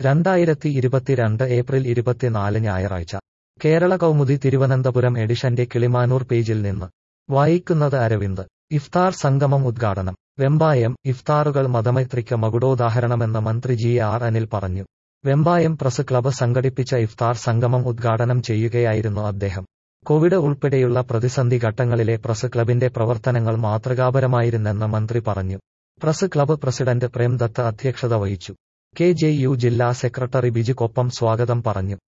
രണ്ടായിരത്തി ഇരുപത്തിരണ്ട് ഏപ്രിൽ ഇരുപത്തിനാല് ഞായറാഴ്ച കേരള കൗമുദി തിരുവനന്തപുരം എഡിഷന്റെ കിളിമാനൂർ പേജിൽ നിന്ന് വായിക്കുന്നത് അരവിന്ദ് ഇഫ്താർ സംഗമം ഉദ്ഘാടനം വെമ്പായം ഇഫ്താറുകൾ മതമൈത്രിക്ക് മകുടോദാഹരണമെന്ന് മന്ത്രി ജി ആർ അനിൽ പറഞ്ഞു വെമ്പായം പ്രസ് ക്ലബ്ബ് സംഘടിപ്പിച്ച ഇഫ്താർ സംഗമം ഉദ്ഘാടനം ചെയ്യുകയായിരുന്നു അദ്ദേഹം കോവിഡ് ഉൾപ്പെടെയുള്ള പ്രതിസന്ധി ഘട്ടങ്ങളിലെ പ്രസ് ക്ലബിന്റെ പ്രവർത്തനങ്ങൾ മാതൃകാപരമായിരുന്നെന്ന് മന്ത്രി പറഞ്ഞു പ്രസ് ക്ലബ്ബ് പ്രസിഡന്റ് പ്രേംദത്ത് അധ്യക്ഷത വഹിച്ചു കെ ജെ യു ജില്ലാ സെക്രട്ടറി ബിജു കൊപ്പം സ്വാഗതം പറഞ്ഞു